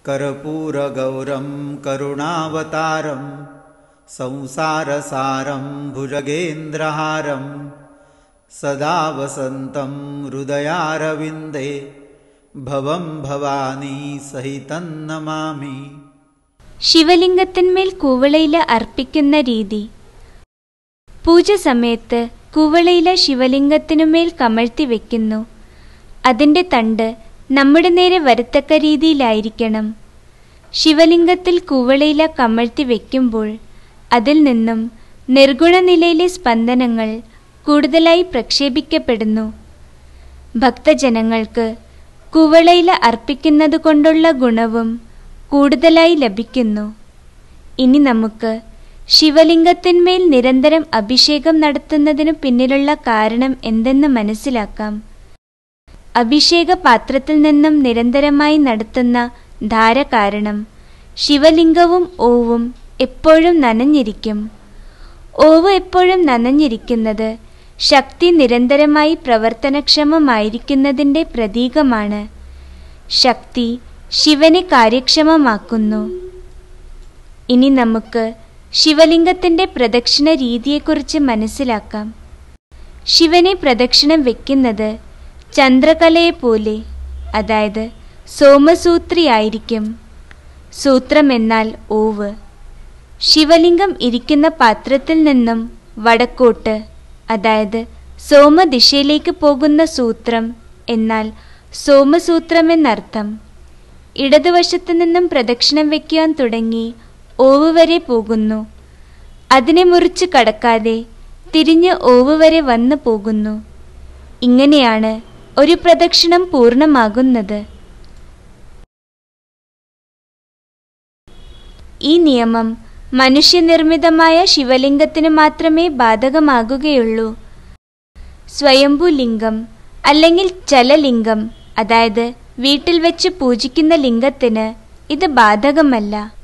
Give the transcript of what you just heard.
कर्पूरगौरं करुणावतारं संसारसारं भुजगेन्द्रहारं सदा वसन्तं हृदयारविन्दे भवं भवानी सहितं नमामि ശിവലിംഗത്തിന്മേൽ കൂവളയില അർപ്പിക്കുന്ന രീതി പൂജ സമയത്ത് കൂവളയില ശിവലിംഗത്തിനുമേൽ കമഴ്ത്തി വെക്കുന്നു അതിൻ്റെ തണ്ട് നമ്മുടെ നേരെ വരത്തക്ക രീതിയിലായിരിക്കണം ശിവലിംഗത്തിൽ കൂവളയില കമഴ്ത്തി വെക്കുമ്പോൾ അതിൽ നിന്നും നിർഗുണ നിലയിലെ സ്പന്ദനങ്ങൾ കൂടുതലായി പ്രക്ഷേപിക്കപ്പെടുന്നു ഭക്തജനങ്ങൾക്ക് കുവളയില അർപ്പിക്കുന്നത് കൊണ്ടുള്ള ഗുണവും കൂടുതലായി ലഭിക്കുന്നു ഇനി നമുക്ക് ശിവലിംഗത്തിന്മേൽ നിരന്തരം അഭിഷേകം നടത്തുന്നതിനു പിന്നിലുള്ള കാരണം എന്തെന്ന് മനസ്സിലാക്കാം അഭിഷേക പാത്രത്തിൽ നിന്നും നിരന്തരമായി നടത്തുന്ന ധാര കാരണം ശിവലിംഗവും ഓവും എപ്പോഴും നനഞ്ഞിരിക്കും ഓവ് എപ്പോഴും നനഞ്ഞിരിക്കുന്നത് ശക്തി നിരന്തരമായി പ്രവർത്തനക്ഷമമായിരിക്കുന്നതിൻ്റെ പ്രതീകമാണ് ശക്തി ശിവനെ കാര്യക്ഷമമാക്കുന്നു ഇനി നമുക്ക് ശിവലിംഗത്തിൻ്റെ പ്രദക്ഷിണ രീതിയെക്കുറിച്ച് മനസ്സിലാക്കാം ശിവനെ പ്രദക്ഷിണം വെക്കുന്നത് ചന്ദ്രകലയെപ്പോലെ അതായത് സോമസൂത്രിയായിരിക്കും സൂത്രം എന്നാൽ ഓവ് ശിവലിംഗം ഇരിക്കുന്ന പാത്രത്തിൽ നിന്നും വടക്കോട്ട് അതായത് സോമദിശയിലേക്ക് പോകുന്ന സൂത്രം എന്നാൽ സോമസൂത്രമെന്നർത്ഥം ഇടതുവശത്തു നിന്നും പ്രദക്ഷിണം വയ്ക്കുവാൻ തുടങ്ങി ഓവ് വരെ പോകുന്നു അതിനെ മുറിച്ച് കടക്കാതെ തിരിഞ്ഞ് ഓവ് വരെ വന്നു പോകുന്നു ഇങ്ങനെയാണ് ഒരു പ്രദക്ഷിണം പൂർണ്ണമാകുന്നത് ഈ നിയമം മനുഷ്യനിർമ്മിതമായ ശിവലിംഗത്തിന് മാത്രമേ ബാധകമാകുകയുള്ളൂ സ്വയംഭൂലിംഗം അല്ലെങ്കിൽ ചലലിംഗം അതായത് വീട്ടിൽ വെച്ച് പൂജിക്കുന്ന ലിംഗത്തിന് ഇത് ബാധകമല്ല